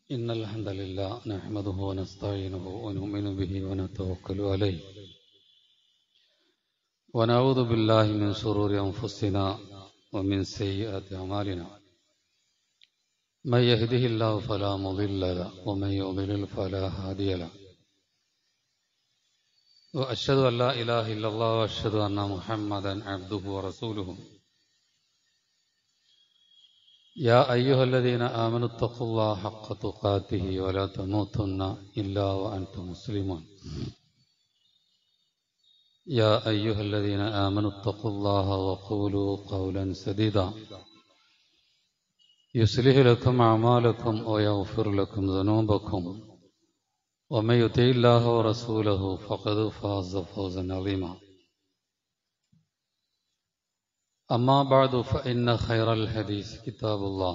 إن الحمد لله نحمده ونستعينه ونؤمن به ونتوكل عليه ونعوذ بالله من شرور أنفسنا ومن سيئات أعمالنا من يهده الله فلا مضل له ومن يضلل فلا هادي له وأشهد أن لا إله إلا الله وأشهد أن محمدا عبده ورسوله يا أيها الذين آمنوا اتقوا الله حق تقاته ولا تموتن إلا وأنتم مسلمون يا أيها الذين آمنوا اتقوا الله وقولوا قولا سديدا يصلح لكم أعمالكم ويغفر لكم ذنوبكم ومن يطع الله ورسوله فقد فاز فوزا عظيما أما بعد فإن خير الحديث كتاب الله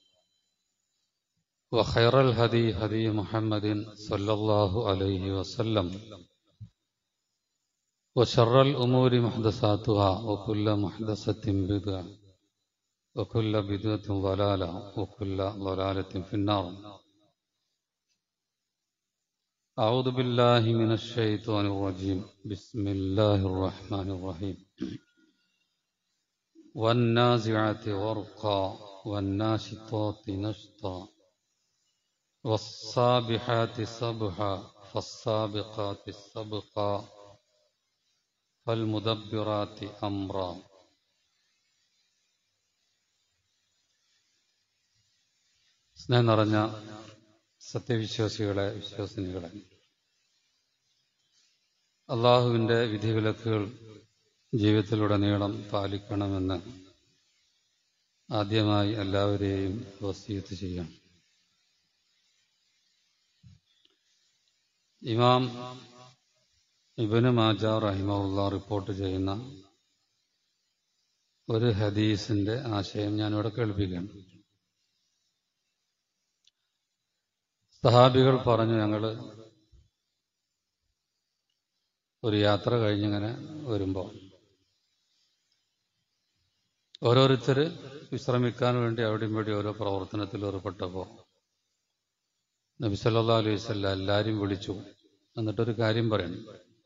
وخير الهدي هدي محمد صلى الله عليه وسلم وشر الأمور محدثاتها وكل محدثة بدعة وكل بدعة ضلالة وكل ضلالة في النار أعوذ بالله من الشيطان الرجيم بسم الله الرحمن الرحيم والنازعات غرقا والناشطات نشطا والصابحات صبحا فالسابقات سبقا فالمدبرات أمرا സ്നേഹം നിറഞ്ഞ സത്യവിശ്വാസികളെ വിശ്വാസിനികളെ അള്ളാഹുവിൻ്റെ വിധിവിലക്കുകൾ ജീവിതത്തിലുടനീളം പാലിക്കണമെന്ന് ആദ്യമായി എല്ലാവരെയും വസീത്ത് ചെയ്യാം ഇമാം ഇബന് മാജ റഹിമുള്ള റിപ്പോർട്ട് ചെയ്യുന്ന ഒരു ഹദീസിന്റെ ആശയം ഞാനിവിടെ കേൾപ്പിക്കുകയാണ് സഹാബികൾ പറഞ്ഞു ഞങ്ങൾ ഒരു യാത്ര കഴിഞ്ഞിങ്ങനെ വരുമ്പോൾ ഓരോരുത്തർ വിശ്രമിക്കാൻ വേണ്ടി അവിടെയും വേണ്ടി ഓരോ പ്രവർത്തനത്തിൽ ഏർപ്പെട്ടപ്പോൾ നബി സല്ലാ അലൈഹി വല്ല എല്ലാവരും വിളിച്ചു എന്നിട്ടൊരു കാര്യം പറയണം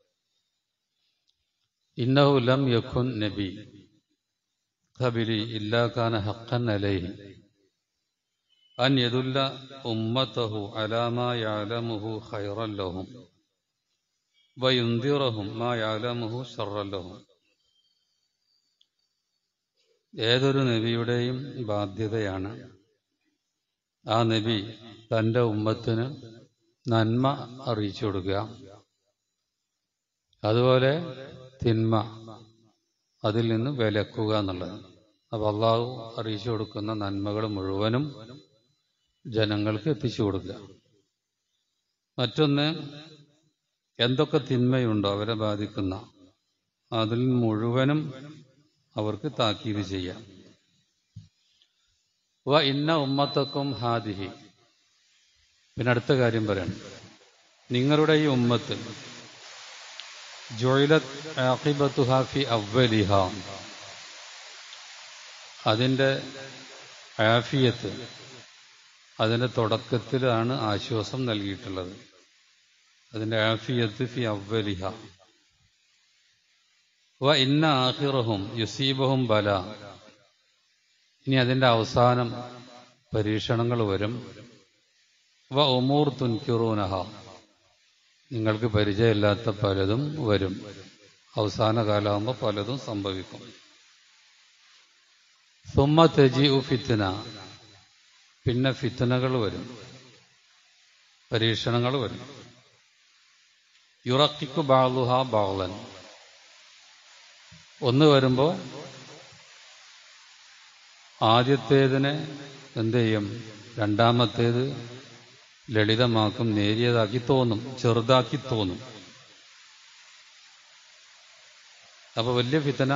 ഇന്നഹു ലം യഖുൻ നബി ഖബിലി ഇല്ലാ കാന ഹഖൻ അലൈഹി അൻ യദുല്ല ഉമ്മതഹു അലാ മാ യഅലമുഹു ഖൈറൻ ലഹും വയുന്ദിറഹും മാ യഅലമുഹു ശർറൻ ലഹും ഏതൊരു നബിയുടെയും ബാധ്യതയാണ് ആ നബി തൻ്റെ ഉമ്മത്തിന് നന്മ അറിയിച്ചു കൊടുക്കുക അതുപോലെ തിന്മ അതിൽ നിന്ന് വിലക്കുക എന്നുള്ളത് അപ്പോൾ അള്ളാഹു അറിയിച്ചു കൊടുക്കുന്ന നന്മകൾ മുഴുവനും ജനങ്ങൾക്ക് എത്തിച്ചു കൊടുക്കുക മറ്റൊന്ന് എന്തൊക്കെ തിന്മയുണ്ടോ അവരെ ബാധിക്കുന്ന അതിൽ മുഴുവനും അവർക്ക് താക്കീത് ചെയ്യാം വ ഇന്ന ഉമ്മത്തക്കും ഹാദിഹി പിന്നെ അടുത്ത കാര്യം പറയണം നിങ്ങളുടെ ഈ ഉമ്മത്ത് ജോയിലത് ആഖിബത്തുഹാഫി അവലിഹ അതിൻ്റെ ആഫിയത്ത് അതിൻ്റെ തുടക്കത്തിലാണ് ആശ്വാസം നൽകിയിട്ടുള്ളത് അതിൻ്റെ ആഫിയത്ത് ഫി അവലിഹ വ ഇന്ന ആഹിറഹും യുസീബഹും ബല ഇനി അതിൻ്റെ അവസാനം പരീക്ഷണങ്ങൾ വരും വ ഉമൂർ തുൻകിറൂനഹ നിങ്ങൾക്ക് പരിചയമില്ലാത്ത പലതും വരും അവസാന കാലമാകുമ്പോൾ പലതും സംഭവിക്കും സുമ്മ തെജി ഉ ഫിത്തന പിന്നെ ഫിത്തനകൾ വരും പരീക്ഷണങ്ങൾ വരും യുറക്കിക്കു ബാളുഹ ബാളൻ ഒന്ന് വരുമ്പോൾ ആദ്യത്തേതിനെ എന്ത് ചെയ്യും രണ്ടാമത്തേത് ലളിതമാക്കും നേരിയതാക്കി തോന്നും ചെറുതാക്കി തോന്നും അപ്പൊ വലിയ ഫിത്തന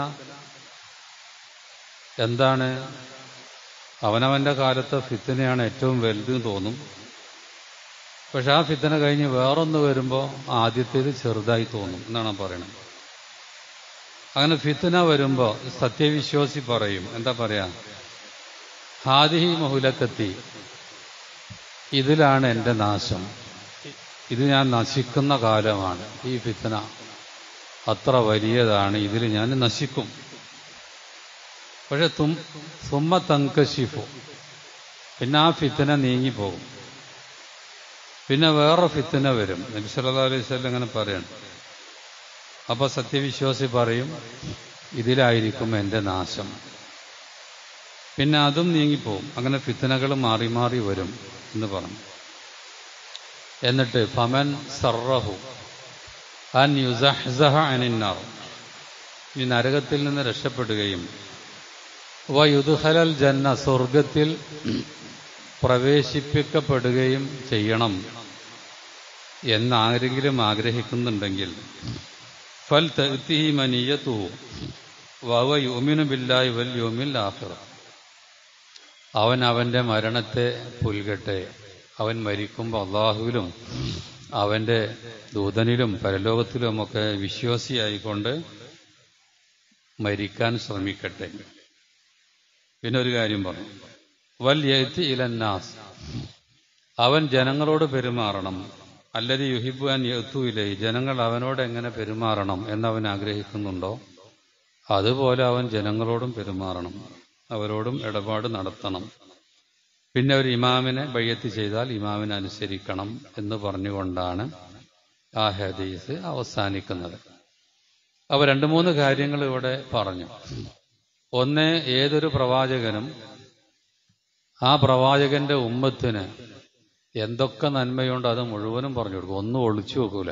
എന്താണ് അവനവന്റെ കാലത്തെ ഫിത്തനയാണ് ഏറ്റവും വലുത് തോന്നും പക്ഷെ ആ ഫിത്തന കഴിഞ്ഞ് വേറൊന്ന് വരുമ്പോൾ ആദ്യത്തേത് ചെറുതായി തോന്നും എന്നാണ് പറയുന്നത് അങ്ങനെ ഫിത്തന വരുമ്പോൾ സത്യവിശ്വാസി പറയും എന്താ പറയാ ഹാദിഹി മഹുലക്കത്തി ഇതിലാണ് എൻ്റെ നാശം ഇത് ഞാൻ നശിക്കുന്ന കാലമാണ് ഈ ഫിത്തന അത്ര വലിയതാണ് ഇതിൽ ഞാൻ നശിക്കും പക്ഷെ തും സുമ്മ തങ്കശിഫു പിന്നെ ആ ഫിത്തന നീങ്ങിപ്പോകും പിന്നെ വേറെ ഫിത്തന വരും നബി സല്ലല്ലാഹു അലൈഹി വസല്ലം ഇങ്ങനെ പറയണം അപ്പൊ സത്യവിശ്വാസി പറയും ഇതിലായിരിക്കും എൻ്റെ നാശം പിന്നെ അതും നീങ്ങിപ്പോവും അങ്ങനെ ഫിത്തനകൾ മാറി മാറി വരും എന്ന് പറഞ്ഞു എന്നിട്ട് ഫമൻ സർറഹു അൻ യുസഹ്സഹ അനിന്നാർ ഈ നരകത്തിൽ നിന്ന് രക്ഷപ്പെടുകയും വയുദ്ഹലൽ ജന്ന സ്വർഗത്തിൽ പ്രവേശിപ്പിക്കപ്പെടുകയും ചെയ്യണം എന്നാരെങ്കിലും ആഗ്രഹിക്കുന്നുണ്ടെങ്കിൽ ഫൽ തഅ്തിഹി മനിയതുഹു വഹുവ യുമിനു ബില്ലാഹി വൽ യൗമിൽ ആഖിറ അവൻ അവന്റെ മരണത്തെ പുൽകട്ടെ അവൻ മരിക്കുമ്പോൾ അള്ളാഹുവിലും അവന്റെ ദൂതനിലും പരലോകത്തിലുമൊക്കെ വിശ്വാസിയായിക്കൊണ്ട് മരിക്കാൻ ശ്രമിക്കട്ടെ പിന്നെ ഒരു കാര്യം പറഞ്ഞു വൽ യത്തി ഇലന്നാസ് അവൻ ജനങ്ങളോട് പെരുമാറണം അല്ലത് യുഹിബു അൻ യത്തൂയിലെ ജനങ്ങൾ അവനോട് എങ്ങനെ പെരുമാറണം എന്നവൻ ആഗ്രഹിക്കുന്നുണ്ടോ അതുപോലെ അവൻ ജനങ്ങളോടും പെരുമാറണം അവരോടും ഇടപാട് നടത്തണം പിന്നെ ഒരു ഇമാമിനെ ബയ്യത്ത് ചെയ്താൽ ഇമാമിനെ അനുസരിക്കണം എന്ന് പറഞ്ഞുകൊണ്ടാണ് ആ ഹദീസ് അവസാനിക്കുന്നത് അവ രണ്ട് മൂന്ന് കാര്യങ്ങൾ ഇവിടെ പറഞ്ഞു ഒന്ന് ഏതൊരു പ്രവാചകനും ആ പ്രവാചകന്റെ ഉമ്മത്തിന് എന്തൊക്കെ നന്മയുണ്ടോ അത് മുഴുവനും പറഞ്ഞു കൊടുക്കും ഒന്നും ഒളിച്ചു വെക്കൂല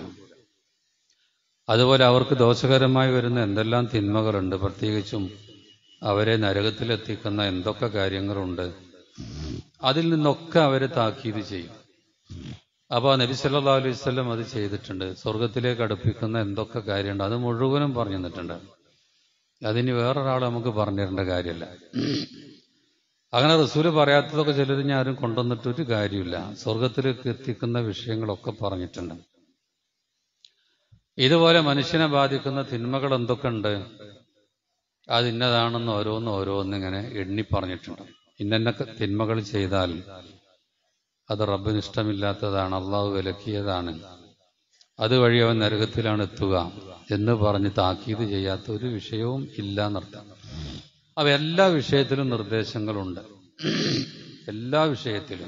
അതുപോലെ അവർക്ക് ദോഷകരമായി വരുന്ന എന്തെല്ലാം തിന്മകളുണ്ട് പ്രത്യേകിച്ചും അവരെ നരകത്തിലെത്തിക്കുന്ന എന്തൊക്കെ കാര്യങ്ങളുണ്ട് അതിൽ നിന്നൊക്കെ അവരെ താക്കീത് ചെയ്യും അപ്പോൾ നബി സല്ലാ അലൈഹി സ്വലം അത് ചെയ്തിട്ടുണ്ട് സ്വർഗത്തിലേക്ക് അടുപ്പിക്കുന്ന എന്തൊക്കെ കാര്യമുണ്ട് അത് മുഴുവനും പറഞ്ഞു തന്നിട്ടുണ്ട് അതിന് വേറൊരാൾ നമുക്ക് പറഞ്ഞു തരേണ്ട കാര്യമല്ല അങ്ങനെ റസൂല് പറയാത്തതൊക്കെ ചിലർ ഞാൻ ആരും കൊണ്ടുവന്നിട്ട് ഒരു കാര്യമില്ല സ്വർഗത്തിലേക്ക് എത്തിക്കുന്ന വിഷയങ്ങളൊക്കെ പറഞ്ഞിട്ടുണ്ട് ഇതുപോലെ മനുഷ്യനെ ബാധിക്കുന്ന തിന്മകൾ എന്തൊക്കെ ഉണ്ട് അത് ഇന്നതാണെന്ന് ഓരോന്ന് ഓരോന്നിങ്ങനെ എണ്ണി പറഞ്ഞിട്ടുണ്ട് ഇന്ന തിന്മകൾ ചെയ്താൽ അത് റബ്ബിന് ഇഷ്ടമില്ലാത്തതാണ് അള്ളാഹു വിലക്കിയതാണ് അതുവഴി അവൻ നരകത്തിലാണ് എത്തുക എന്ന് പറഞ്ഞ് താക്കീത് ചെയ്യാത്ത ഒരു വിഷയവും ഇല്ല എന്നർത്ഥം അവ എല്ലാ വിഷയത്തിലും നിർദ്ദേശങ്ങളുണ്ട് എല്ലാ വിഷയത്തിലും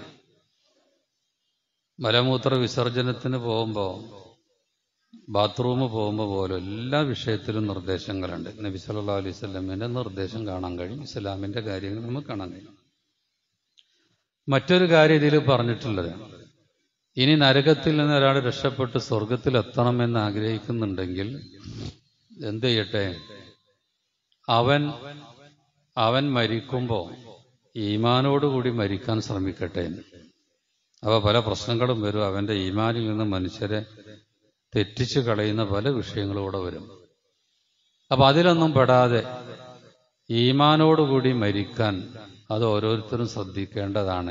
മലമൂത്ര വിസർജനത്തിന് പോകുമ്പോൾ ബാത്റൂം പോകുമ്പോൾ പോലും എല്ലാ വിഷയത്തിലും നിർദ്ദേശങ്ങളുണ്ട് നബി സല്ലാ അലൈഹി സ്വലമിന്റെ നിർദ്ദേശം കാണാൻ കഴിയും ഇസ്ലാമിന്റെ കാര്യങ്ങൾ നമുക്ക് കാണാൻ കഴിയും മറ്റൊരു കാര്യം ഇതിൽ പറഞ്ഞിട്ടുള്ളത് ഇനി നരകത്തിൽ നിന്ന് ഒരാൾ രക്ഷപ്പെട്ട് സ്വർഗത്തിൽ എത്തണമെന്ന് ആഗ്രഹിക്കുന്നുണ്ടെങ്കിൽ എന്ത് ചെയ്യട്ടെ അവൻ അവൻ മരിക്കുമ്പോൾ ഈമാനോടുകൂടി മരിക്കാൻ ശ്രമിക്കട്ടെ അപ്പോൾ പല പ്രശ്നങ്ങളും വരും അവന്റെ ഈമാനിൽ നിന്ന് മനുഷ്യരെ തെറ്റിച്ചു കളയുന്ന പല വിഷയങ്ങളും ഇവിടെ വരും അപ്പൊ അതിലൊന്നും പെടാതെ ഈമാനോടുകൂടി മരിക്കാൻ അത് ഓരോരുത്തരും ശ്രദ്ധിക്കേണ്ടതാണ്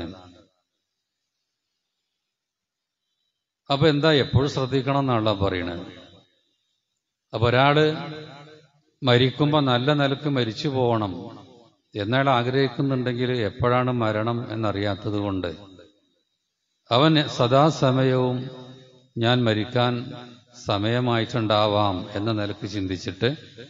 അപ്പൊ എന്താ എപ്പോഴും ശ്രദ്ധിക്കണം എന്നാണല്ലോ പറയണത് അപ്പൊ ഒരാള് മരിക്കുമ്പോൾ നല്ല നിലക്ക് മരിച്ചു പോകണം എന്നയാൾ ആഗ്രഹിക്കുന്നുണ്ടെങ്കിൽ എപ്പോഴാണ് മരണം എന്നറിയാത്തത് കൊണ്ട് അവൻ സദാസമയവും ഞാൻ മരിക്കാൻ സമയമായിട്ടുണ്ടാവാം എന്ന നിലക്ക് ചിന്തിച്ചിട്ട്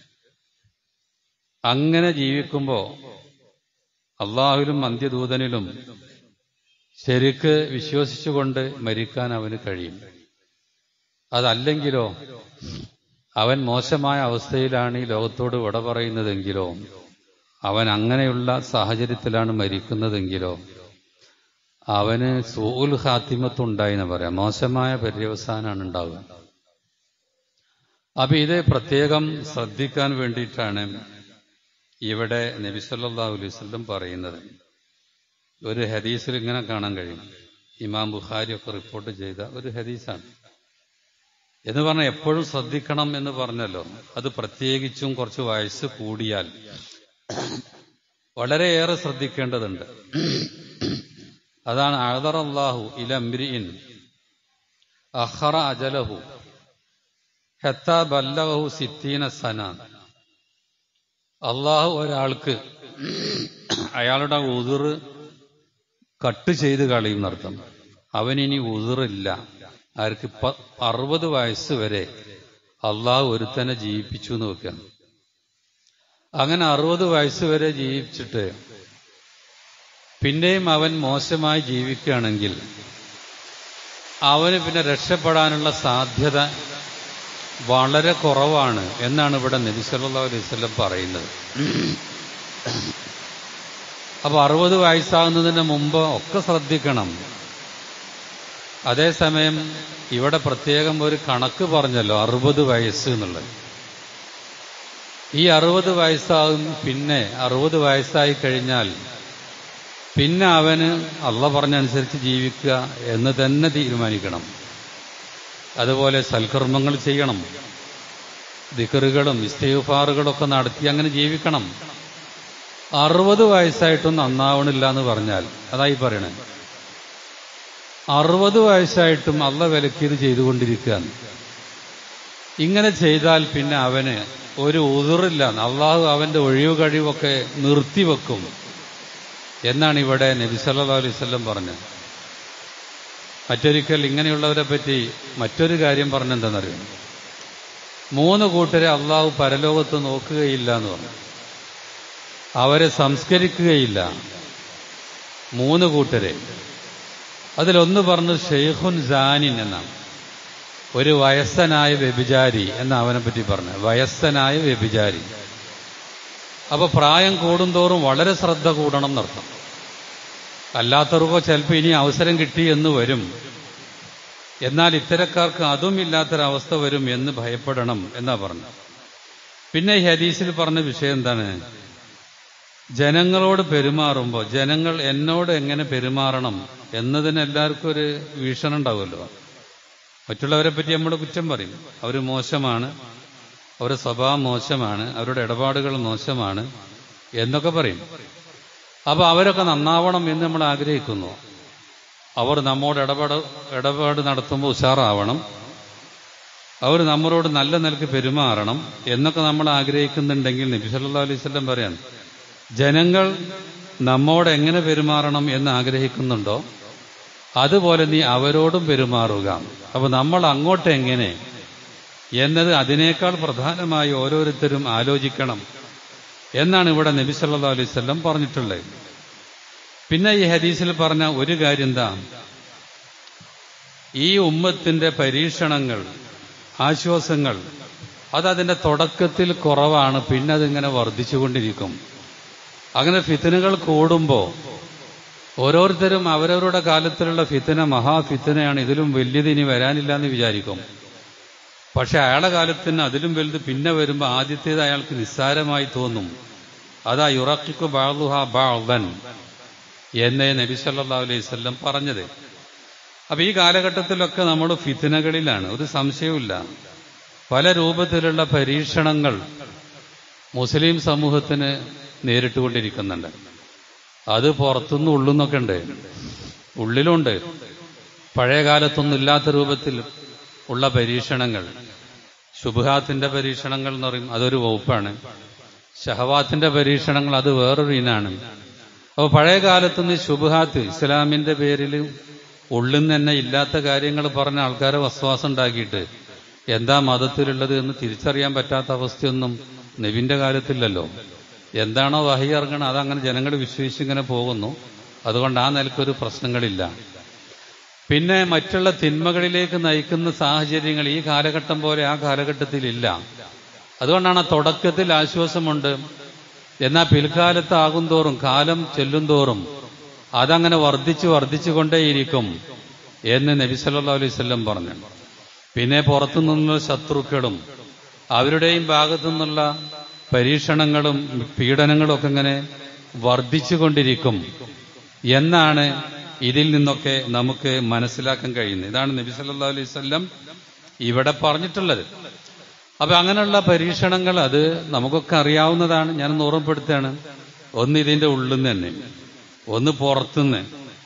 അങ്ങനെ ജീവിക്കുമ്പോൾ അള്ളാഹുവിലും അന്ത്യദൂതനിലും ശരിക്ക് വിശ്വസിച്ചുകൊണ്ട് മരിക്കാൻ അവന് കഴിയും അതല്ലെങ്കിലോ അവൻ മോശമായ അവസ്ഥയിലാണ് ഈ ലോകത്തോട് വിട പറയുന്നതെങ്കിലോ അവൻ അങ്ങനെയുള്ള സാഹചര്യത്തിലാണ് മരിക്കുന്നതെങ്കിലോ അവന് സൂൽ ഹാത്തിമത്തുണ്ടായി എന്ന് പറയാം മോശമായ പര്യവസാനാണ് ഉണ്ടാവുക അപ്പൊ ഇത് പ്രത്യേകം ശ്രദ്ധിക്കാൻ വേണ്ടിയിട്ടാണ് ഇവിടെ നബിസല്ലാ അലൈവല്ലം പറയുന്നത് ഒരു ഹദീസിൽ ഇങ്ങനെ കാണാൻ കഴിയും ഇമാം ബുഖാരി ഒക്കെ റിപ്പോർട്ട് ചെയ്ത ഒരു ഹദീസാണ് എന്ന് പറഞ്ഞാൽ എപ്പോഴും ശ്രദ്ധിക്കണം എന്ന് പറഞ്ഞല്ലോ അത് പ്രത്യേകിച്ചും കുറച്ച് വയസ്സ് കൂടിയാൽ വളരെയേറെ ശ്രദ്ധിക്കേണ്ടതുണ്ട് അതാണ് അഴദർ അള്ളാഹു ഇലംബ്രിൻ അഹറ അജലഹു ഹത്ത ബല്ലഹു സിത്തീന സന അള്ളാഹു ഒരാൾക്ക് അയാളുടെ ഉതിർ കട്ട് ചെയ്ത് കളയും എന്നർത്ഥം അവനിനി ഉതിറില്ല ആർക്ക് പ- അറുപത് വയസ്സ് വരെ അള്ളാഹു ഒരുത്തനെ ജീവിപ്പിച്ചു എന്ന് വെക്കുകയാണ് അങ്ങനെ അറുപത് വയസ്സ് വരെ ജീവിച്ചിട്ട് പിന്നെയും അവൻ മോശമായി ജീവിക്കുകയാണെങ്കിൽ അവന് പിന്നെ രക്ഷപ്പെടാനുള്ള സാധ്യത വളരെ കുറവാണ് എന്നാണ് ഇവിടെ നബി സല്ലല്ലാഹു അലൈഹി വസല്ലം പറയുന്നത് അപ്പൊ അറുപത് വയസ്സാകുന്നതിന് മുമ്പ് ഒക്കെ ശ്രദ്ധിക്കണം അതേസമയം ഇവിടെ പ്രത്യേകം ഒരു കണക്ക് പറഞ്ഞല്ലോ അറുപത് വയസ്സ് എന്നുള്ളത് ഈ അറുപത് വയസ്സാകും പിന്നെ അറുപത് വയസ്സായി കഴിഞ്ഞാൽ പിന്നെ അവന് അള്ള പറഞ്ഞനുസരിച്ച് ജീവിക്കുക എന്ന് തന്നെ തീരുമാനിക്കണം അതുപോലെ സൽക്കർമ്മങ്ങൾ ചെയ്യണം ദിക്കറുകളും ഇസ്തീഫാറുകളൊക്കെ നടത്തി അങ്ങനെ ജീവിക്കണം അറുപത് വയസ്സായിട്ടും നന്നാവണില്ല എന്ന് പറഞ്ഞാൽ അതായി പറയണേ അറുപത് വയസ്സായിട്ടും അള്ള വിലക്കിയത് ചെയ്തുകൊണ്ടിരിക്കുകയാണ് ഇങ്ങനെ ചെയ്താൽ പിന്നെ അവന് ഒരു ഉതിറില്ല അള്ളാഹു അവന്റെ ഒഴിവ് കഴിവൊക്കെ നിർത്തിവെക്കും എന്നാണ് ഇവിടെ നബി സല്ലല്ലാഹു അലൈഹി വസല്ലം പറഞ്ഞത് മറ്റൊരിക്കൽ ഇങ്ങനെയുള്ളവരെ പറ്റി മറ്റൊരു കാര്യം പറഞ്ഞെന്താണെന്നറിയാം മൂന്ന് കൂട്ടരെ അള്ളാഹു പരലോകത്ത് നോക്കുകയില്ല എന്ന് പറഞ്ഞു അവരെ സംസ്കരിക്കുകയില്ല മൂന്ന് കൂട്ടരെ അതിലൊന്ന് പറഞ്ഞു ഷെയ്ഖുൻ ജാനിൻ എന്നാണ് ഒരു വയസ്സനായ വ്യഭിചാരി എന്ന് അവനെ പറ്റി പറഞ്ഞു വയസ്സനായ വ്യഭിചാരി അപ്പൊ പ്രായം കൂടുന്തോറും വളരെ ശ്രദ്ധ കൂടണം എന്നർത്ഥം അല്ലാത്തവർക്കോ ചിലപ്പോൾ ഇനി അവസരം കിട്ടി എന്ന് വരും എന്നാൽ ഇത്തരക്കാർക്ക് അതും ഇല്ലാത്തൊരവസ്ഥ വരും എന്ന് ഭയപ്പെടണം എന്നാ പറഞ്ഞു പിന്നെ ഈ ഹദീസിൽ പറഞ്ഞ വിഷയം എന്താണ് ജനങ്ങളോട് പെരുമാറുമ്പോൾ ജനങ്ങൾ എന്നോട് എങ്ങനെ പെരുമാറണം എന്നതിന് എല്ലാവർക്കും ഒരു വീക്ഷണം ഉണ്ടാവുമല്ലോ മറ്റുള്ളവരെ പറ്റി നമ്മൾ കുറ്റം പറയും അവർ മോശമാണ് അവരുടെ സ്വഭാവം മോശമാണ് അവരുടെ ഇടപാടുകൾ മോശമാണ് എന്നൊക്കെ പറയും അപ്പൊ അവരൊക്കെ നന്നാവണം എന്ന് നമ്മൾ ആഗ്രഹിക്കുന്നു അവർ നമ്മോട് ഇടപാട് ഇടപാട് നടത്തുമ്പോൾ ഉഷാറാവണം അവർ നമ്മളോട് നല്ല നിലക്ക് പെരുമാറണം എന്നൊക്കെ നമ്മൾ ആഗ്രഹിക്കുന്നുണ്ടെങ്കിൽ നബി സല്ലല്ലാഹു അലൈഹി വസല്ലം പറയാൻ ജനങ്ങൾ നമ്മോട് എങ്ങനെ പെരുമാറണം എന്ന് ആഗ്രഹിക്കുന്നുണ്ടോ അതുപോലെ നീ അവരോടും പെരുമാറുക അപ്പൊ നമ്മൾ അങ്ങോട്ട് എങ്ങനെ എന്നത് അതിനേക്കാൾ പ്രധാനമായി ഓരോരുത്തരും ആലോചിക്കണം എന്നാണ് ഇവിടെ നബി സല്ലല്ലാഹു അലൈഹി വസല്ലം പറഞ്ഞിട്ടുള്ളത് പിന്നെ ഈ ഹദീസിൽ പറഞ്ഞ ഒരു കാര്യം എന്താ ഈ ഉമ്മത്തിന്റെ പരീക്ഷണങ്ങൾ ആശ്വാസങ്ങൾ അതതിന്റെ തുടക്കത്തിൽ കുറവാണ് പിന്നെ അതിങ്ങനെ വർദ്ധിച്ചുകൊണ്ടിരിക്കും അങ്ങനെ ഫിത്തനുകൾ കൂടുമ്പോൾ ഓരോരുത്തരും അവരവരുടെ കാലത്തിലുള്ള ഫിത്തന മഹാഫിത്തനയാണ് ഇതിലും വലിയത് ഇനി വരാനില്ല എന്ന് വിചാരിക്കും പക്ഷെ അയാളുടെ കാലത്തിന് അതിലും വലുത് പിന്നെ വരുമ്പോൾ ആദ്യത്തേത് അയാൾക്ക് നിസ്സാരമായി തോന്നും അതാ യുറക്കിക്കു ബാളുഹ ബാളൻ എന്നേ നബി സല്ലല്ലാഹു അലൈഹി വസല്ലം പറഞ്ഞത് അപ്പൊ ഈ കാലഘട്ടത്തിലൊക്കെ നമ്മൾ ഫിത്തനകളിലാണ് ഒരു സംശയവുമില്ല പല രൂപത്തിലുള്ള പരീക്ഷണങ്ങൾ മുസ്ലിം സമൂഹത്തിന് നേരിട്ടുകൊണ്ടിരിക്കുന്നുണ്ട് അത് പുറത്തുനിന്ന് ഉള്ളുന്നൊക്കെ ഉണ്ട് ഉള്ളിലുണ്ട് പഴയ കാലത്തൊന്നും ഇല്ലാത്ത രൂപത്തിൽ ഉള്ള പരീക്ഷണങ്ങൾ ശുഭഹാത്തിന്റെ പരീക്ഷണങ്ങൾ എന്ന് പറയും അതൊരു വകുപ്പാണ് ഷഹവാത്തിന്റെ പരീക്ഷണങ്ങൾ അത് വേറൊരു ഇനാണ് അപ്പോൾ പഴയ കാലത്തുനിന്ന് ശുഭഹാത്ത് ഇസ്ലാമിന്റെ പേരിൽ ഉള്ളിൽ നിന്ന് തന്നെ ഇല്ലാത്ത കാര്യങ്ങൾ പറഞ്ഞ ആൾക്കാരെ വസ്വാസം ഉണ്ടാക്കിയിട്ട് എന്താ മതത്തിലുള്ളത് എന്ന് തിരിച്ചറിയാൻ പറ്റാത്ത അവസ്ഥയൊന്നും നബിന്റെ കാലത്തില്ലല്ലോ എന്താണോ വഹി ഇറങ്ങണം അതങ്ങനെ ജനങ്ങൾ വിശ്വസിച്ചിങ്ങനെ പോകുന്നു അതുകൊണ്ട് ആ നിലക്കൊരു പ്രശ്നങ്ങളില്ല പിന്നെ മറ്റുള്ള തിന്മകളിലേക്ക് നയിക്കുന്ന സാഹചര്യങ്ങൾ ഈ കാലഘട്ടം പോലെ ആ കാലഘട്ടത്തിലില്ല അതുകൊണ്ടാണ് ആ തുടക്കത്തിൽ ആശ്വാസമുണ്ട് എന്നാൽ പിൽക്കാലത്താകും തോറും കാലം ചെല്ലുന്തോറും അതങ്ങനെ വർദ്ധിച്ചു വർദ്ധിച്ചു കൊണ്ടേയിരിക്കും എന്ന് നബി സല്ലല്ലാഹു അലൈഹി വസല്ലം പറഞ്ഞു പിന്നെ പുറത്തു നിന്നുള്ള ശത്രുക്കളും അവരുടെയും ഭാഗത്തു നിന്നുള്ള പരീക്ഷണങ്ങളും പീഡനങ്ങളും ഒക്കെ ഇങ്ങനെ വർദ്ധിച്ചുകൊണ്ടിരിക്കും എന്നാണ് ഇതിൽ നിന്നൊക്കെ നമുക്ക് മനസ്സിലാക്കാൻ കഴിയുന്നത് ഇതാണ് നബി സല്ലല്ലാഹു അലൈഹി വസല്ലം ഇവിടെ പറഞ്ഞിട്ടുള്ളത് അപ്പൊ അങ്ങനെയുള്ള പരീക്ഷണങ്ങൾ അത് നമുക്കൊക്കെ അറിയാവുന്നതാണ് ഞാൻ ഓർമ്മപ്പെടുത്തുകയാണ് ഒന്ന് ഇതിന്റെ ഉള്ളിൽ നിന്ന് തന്നെ ഒന്ന് പുറത്തുനിന്ന്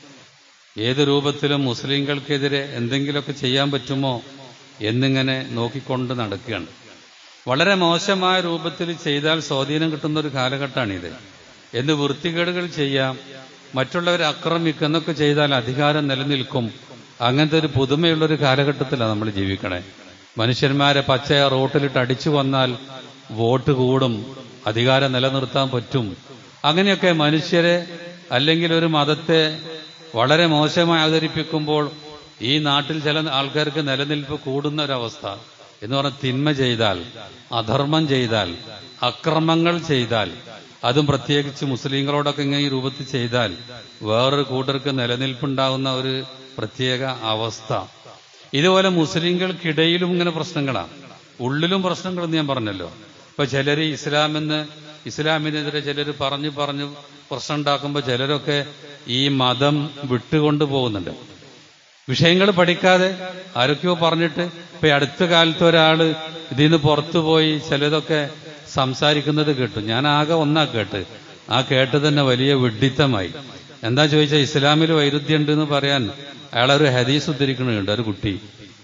ഏത് രൂപത്തിലും മുസ്ലിങ്ങൾക്കെതിരെ എന്തെങ്കിലുമൊക്കെ ചെയ്യാൻ പറ്റുമോ എന്നിങ്ങനെ നോക്കിക്കൊണ്ട് നടക്കുകയാണ് വളരെ മോശമായ രൂപത്തിൽ ചെയ്താൽ സ്വാധീനം കിട്ടുന്ന ഒരു കാലഘട്ടമാണിത് എന്ന് വൃത്തികേടുകൾ ചെയ്യാം മറ്റുള്ളവരെ ആക്രമിക്കുക എന്നൊക്കെ ചെയ്താൽ അധികാരം നിലനിൽക്കും അങ്ങനത്തെ ഒരു പുതുമയുള്ളൊരു കാലഘട്ടത്തിലാണ് നമ്മൾ ജീവിക്കണേ മനുഷ്യന്മാരെ പച്ചയ റോട്ടിലിട്ട് അടിച്ചു വന്നാൽ വോട്ട് കൂടും അധികാരം നിലനിർത്താൻ പറ്റും അങ്ങനെയൊക്കെ മനുഷ്യരെ അല്ലെങ്കിൽ ഒരു മതത്തെ വളരെ മോശമായി അവതരിപ്പിക്കുമ്പോൾ ഈ നാട്ടിൽ ചില ആൾക്കാർക്ക് നിലനിൽപ്പ് കൂടുന്ന ഒരവസ്ഥ എന്ന് പറഞ്ഞാൽ തിന്മ ചെയ്താൽ അധർമ്മം ചെയ്താൽ അക്രമങ്ങൾ ചെയ്താൽ അതും പ്രത്യേകിച്ച് മുസ്ലിങ്ങളോടൊക്കെ ഇങ്ങനെ ഈ രൂപത്തിൽ ചെയ്താൽ വേറൊരു കൂട്ടർക്ക് നിലനിൽപ്പുണ്ടാകുന്ന ഒരു പ്രത്യേക അവസ്ഥ ഇതുപോലെ മുസ്ലിങ്ങൾക്കിടയിലും ഇങ്ങനെ പ്രശ്നങ്ങളാണ് ഉള്ളിലും പ്രശ്നങ്ങളെന്ന് ഞാൻ പറഞ്ഞല്ലോ ഇപ്പൊ ചിലര് ഇസ്ലാമെന്ന് ഇസ്ലാമിനെതിരെ ചിലർ പറഞ്ഞു പറഞ്ഞു പ്രശ്നം ഉണ്ടാക്കുമ്പോൾ ചിലരൊക്കെ ഈ മതം വിട്ടുകൊണ്ടു പോകുന്നുണ്ട് വിഷയങ്ങൾ പഠിക്കാതെ ആരൊക്കെയോ പറഞ്ഞിട്ട് ഇപ്പൊ ഈ അടുത്ത കാലത്ത് ഒരാള് ഇതിൽ നിന്ന് പുറത്തുപോയി ചിലതൊക്കെ സംസാരിക്കുന്നത് കേട്ടു ഞാൻ ആകെ ഒന്നാ കേട്ട് ആ കേട്ട് തന്നെ വലിയ വിഡ്ഢിത്തമായി എന്താ ചോദിച്ചാൽ ഇസ്ലാമിൽ വൈരുദ്ധ്യം ഉണ്ട് എന്ന് പറയാൻ അയാളൊരു ഹദീസ് ഉദ്ധരിക്കണുണ്ട് ഒരു കുട്ടി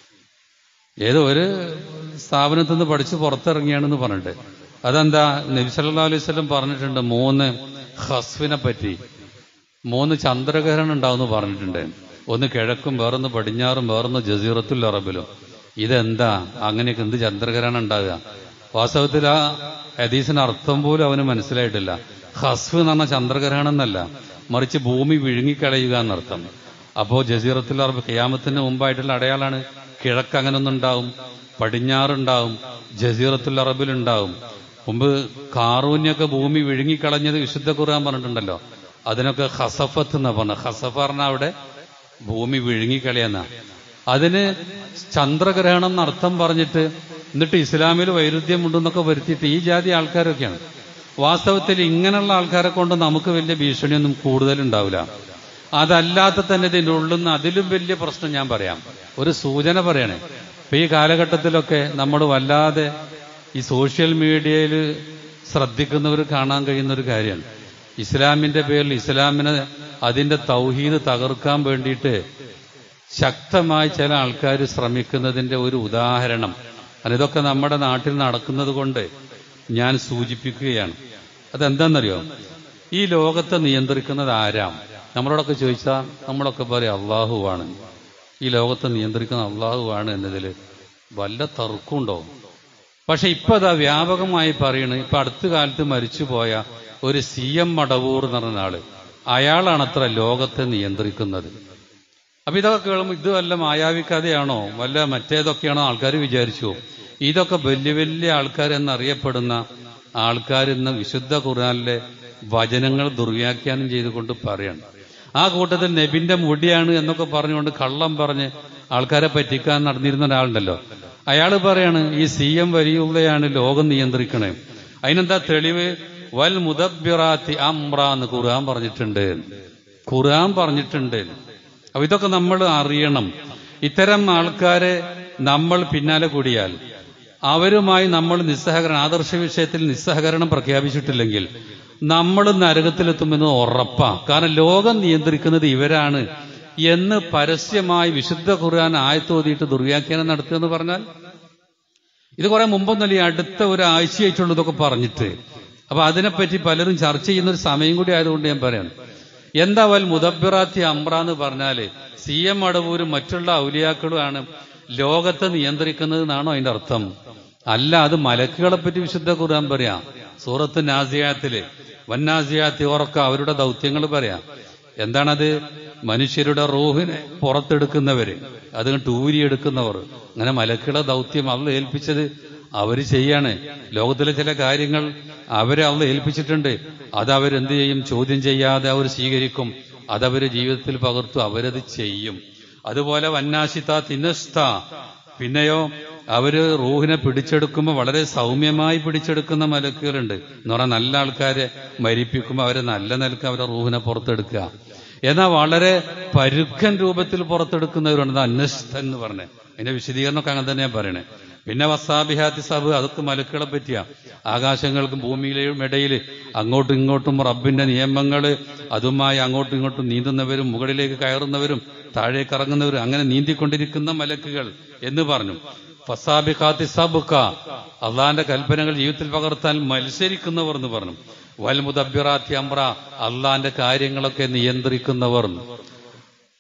ഏതോ ഒരു സ്ഥാപനത്തിൽ നിന്ന് പഠിച്ച് പുറത്തിറങ്ങിയാണെന്ന് പറഞ്ഞിട്ട് അതെന്താ നബി സല്ലല്ലാഹു അലൈഹി വസല്ലം പറഞ്ഞിട്ടുണ്ട് മൂന്ന് ഹസ്വിനെ പറ്റി മൂന്ന് ചന്ദ്രഗ്രഹണം ഉണ്ടാവുമെന്ന് പറഞ്ഞിട്ടുണ്ട് ഒന്ന് കിഴക്കും വേറൊന്ന് പടിഞ്ഞാറും വേറൊന്ന് ജസീറത്തുൽ അറബിലും ഇതെന്താ അങ്ങനെയൊക്കെ എന്ത് ചന്ദ്രഗ്രഹണം ഉണ്ടാകുക വാസ്തവത്തിൽ ആ ഹദീസിന് അർത്ഥം പോലും അവന് മനസ്സിലായിട്ടില്ല ഹസ്ഫ് എന്ന് പറഞ്ഞാൽ ചന്ദ്രഗ്രഹണം എന്നല്ല മറിച്ച് ഭൂമി വിഴുങ്ങിക്കളയുക എന്നർത്ഥം അപ്പോ ജസീറത്തുൽ അറബ് ഖിയാമത്തിന് മുമ്പായിട്ടുള്ള അടയാളാണ് കിഴക്ക് അങ്ങനൊന്നും ഉണ്ടാവും പടിഞ്ഞാറുണ്ടാവും ജസീറത്തുൽ അറബിലുണ്ടാവും മുമ്പ് കാറൂന്യൊക്കെ ഭൂമി വിഴുങ്ങിക്കളഞ്ഞത് വിശുദ്ധ ഖുർആൻ പറഞ്ഞിട്ടുണ്ടല്ലോ അതിനൊക്കെ ഹസഫത്ത് എന്നാ പറഞ്ഞ ഹസഫ പറഞ്ഞ അവിടെ ഭൂമി വിഴുങ്ങിക്കളയെന്ന അതിന് ചന്ദ്രഗ്രഹണം എന്നർത്ഥം പറഞ്ഞിട്ട് എന്നിട്ട് ഇസ്ലാമിൽ വൈരുദ്ധ്യമുണ്ടെന്നൊക്കെ വരുത്തിയിട്ട് ഈ ജാതി ആൾക്കാരൊക്കെയാണ് വാസ്തവത്തിൽ ഇങ്ങനെയുള്ള ആൾക്കാരെ കൊണ്ട് നമുക്ക് വലിയ ഭീഷണിയൊന്നും കൂടുതലുണ്ടാവില്ല അതല്ലാത്ത തന്നെ ഇതിൻ്റെ ഉള്ളിൽ നിന്ന് അതിലും വലിയ പ്രശ്നം ഞാൻ പറയാം ഒരു സൂചന പറയണേ ഇപ്പൊ ഈ കാലഘട്ടത്തിലൊക്കെ നമ്മൾ വല്ലാതെ ഈ സോഷ്യൽ മീഡിയയിൽ ശ്രദ്ധിക്കുന്നവർ കാണാൻ കഴിയുന്ന ഒരു കാര്യമാണ് ഇസ്ലാമിന്റെ പേരിൽ ഇസ്ലാമിനെ അതിന്റെ തൗഹീദ് തകർക്കാൻ വേണ്ടിയിട്ട് ശക്തമായി ചില ആൾക്കാർ ശ്രമിക്കുന്നതിന്റെ ഒരു ഉദാഹരണം കാരണം ഇതൊക്കെ നമ്മുടെ നാട്ടിൽ നടക്കുന്നത് കൊണ്ട് ഞാൻ സൂചിപ്പിക്കുകയാണ് അതെന്താണെന്നറിയോ ഈ ലോകത്തെ നിയന്ത്രിക്കുന്നത് ആരാം നമ്മളോടൊക്കെ ചോദിച്ചാൽ നമ്മളൊക്കെ പറയും അള്ളാഹുവാണ് ഈ ലോകത്തെ നിയന്ത്രിക്കുന്ന അള്ളാഹുവാണ് എന്നതിൽ വല്ല തർക്കമുണ്ടോ പക്ഷെ ഇപ്പൊ അതാ വ്യാപകമായി പറയണ് ഇപ്പൊ അടുത്ത കാലത്ത് മരിച്ചുപോയ ഒരു സി എം മടവൂർ എന്ന് പറഞ്ഞ ആള് അയാളാണ് അത്ര ലോകത്തെ നിയന്ത്രിക്കുന്നത് അപ്പൊ ഇതൊക്കെ കേൾക്കുമ്പോൾ ഇത് വല്ല മായാവിക്കഥയാണോ വല്ല മറ്റേതൊക്കെയാണോ ആൾക്കാർ വിചാരിച്ചു ഇതൊക്കെ വലിയ വലിയ ആൾക്കാർ എന്നറിയപ്പെടുന്ന ആൾക്കാർ ഇന്ന് വിശുദ്ധ ഖുർആനിലെ വചനങ്ങൾ ദുർവ്യാഖ്യാനം ചെയ്തുകൊണ്ട് പറയാണ് ആ കൂട്ടത്തിൽ നബിന്റെ മുടിയാണ് എന്നൊക്കെ പറഞ്ഞുകൊണ്ട് കള്ളം പറഞ്ഞ് ആൾക്കാരെ പറ്റിക്കാൻ നടന്നിരുന്ന ഒരാളുണ്ടല്ലോ അയാൾ പറയാണ് ഈ സി എം വലിയുള്ളയാണ് ലോകം നിയന്ത്രിക്കണേ അതിനെന്താ തെളിവ് വൽ മുദബിറാത്തി അമ്ര എന്ന് ഖുർആൻ പറഞ്ഞിട്ടുണ്ട് ഖുർആൻ പറഞ്ഞിട്ടുണ്ട് അപ്പൊ ഇതൊക്കെ നമ്മൾ അറിയണം ഇത്തരം ആൾക്കാരെ നമ്മൾ പിന്നാലെ കൂടിയാൽ അവരുമായി നമ്മൾ നിസ്സഹകരണം ആദർശ വിഷയത്തിൽ നിസ്സഹകരണം പ്രഖ്യാപിച്ചിട്ടില്ലെങ്കിൽ നമ്മൾ നരകത്തിലെത്തുമെന്ന് ഉറപ്പാ കാരണം ലോകം നിയന്ത്രിക്കുന്നത് ഇവരാണ് എന്ന് പരസ്യമായി വിശുദ്ധ ഖുർആൻ ആയത്തോതിയിട്ട് ദുർവ്യാഖ്യാനം നടത്തുക എന്ന് പറഞ്ഞാൽ ഇത് കുറെ മുമ്പൊന്നല്ല ഈ അടുത്ത ഒരാഴ്ചയായിട്ടുള്ളൂ ഇതൊക്കെ പറഞ്ഞിട്ട് അപ്പൊ അതിനെപ്പറ്റി പലരും ചർച്ച ചെയ്യുന്ന ഒരു സമയം കൂടി ആയതുകൊണ്ട് ഞാൻ പറയാണ് എന്താ വൽ മുദബിറാത്തി അമ്ര എന്ന് പറഞ്ഞാല് സി എം അടവൂരും മറ്റുള്ള ഔലിയാക്കളുമാണ് ലോകത്തെ നിയന്ത്രിക്കുന്നത് എന്നാണോ അതിന്റെ അർത്ഥം അല്ല അത് മലക്കുകളെ പറ്റി വിശുദ്ധ ഖുർആൻ പറയാം സൂറത്ത് നാസിയാത്തില് വന്നാസിയാത്തി ഉറക്ക അവരുടെ ദൗത്യങ്ങൾ പറയാം എന്താണത് മനുഷ്യരുടെ റൂഹിനെ പുറത്തെടുക്കുന്നവര് അത് ടൂരിയെടുക്കുന്നവർ അങ്ങനെ മലക്കുകളെ ദൗത്യം അവൾ ഏൽപ്പിച്ചത് അവര് ചെയ്യാണ് ലോകത്തിലെ ചില കാര്യങ്ങൾ അവരെ അവൾ ഏൽപ്പിച്ചിട്ടുണ്ട് അത് അവരെന്ത് ചെയ്യും ചോദ്യം ചെയ്യാതെ അവർ സ്വീകരിക്കും അതവര് ജീവിതത്തിൽ പകർത്തു അവരത് ചെയ്യും അതുപോലെ വന്നാശിത തിനസ്ത പിന്നെയോ അവര് റൂഹിനെ പിടിച്ചെടുക്കുമ്പോൾ വളരെ സൗമ്യമായി പിടിച്ചെടുക്കുന്ന മലക്കുകളുണ്ട് എന്ന് പറഞ്ഞാൽ നല്ല ആൾക്കാരെ മരിപ്പിക്കുമ്പോൾ അവരെ നല്ല നിലക്ക് അവരെ റൂഹിനെ പുറത്തെടുക്കുക എന്നാൽ വളരെ പരുക്കൻ രൂപത്തിൽ പുറത്തെടുക്കുന്നവരുണ്ട് അന്വസ്തൻ എന്ന് പറഞ്ഞ് അതിന്റെ വിശദീകരണമൊക്കെ അങ്ങനെ തന്നെയാ പറയണേ പിന്നെ വസാബിഹാത്തി സബ് അതൊക്കെ മലക്കുകളെ പറ്റിയ ആകാശങ്ങൾക്കും ഭൂമിയിലെയും ഇടയിൽ അങ്ങോട്ടും ഇങ്ങോട്ടും റബ്ബിന്റെ നിയമങ്ങള് അതുമായി അങ്ങോട്ടും ഇങ്ങോട്ടും നീന്തുന്നവരും മുകളിലേക്ക് കയറുന്നവരും താഴേക്ക് ഇറങ്ങുന്നവരും അങ്ങനെ നീന്തിക്കൊണ്ടിരിക്കുന്ന മലക്കുകൾ എന്ന് പറഞ്ഞു ഫസാബിഖാത്തി സബുക്ക അള്ളാന്റെ കൽപ്പനകൾ ജീവിതത്തിൽ പകർത്താൻ മത്സരിക്കുന്നവർ എന്ന് പറഞ്ഞു വൽ മുദബിറാത്തി അമ്ര അള്ളാന്റെ കാര്യങ്ങളൊക്കെ നിയന്ത്രിക്കുന്നവർ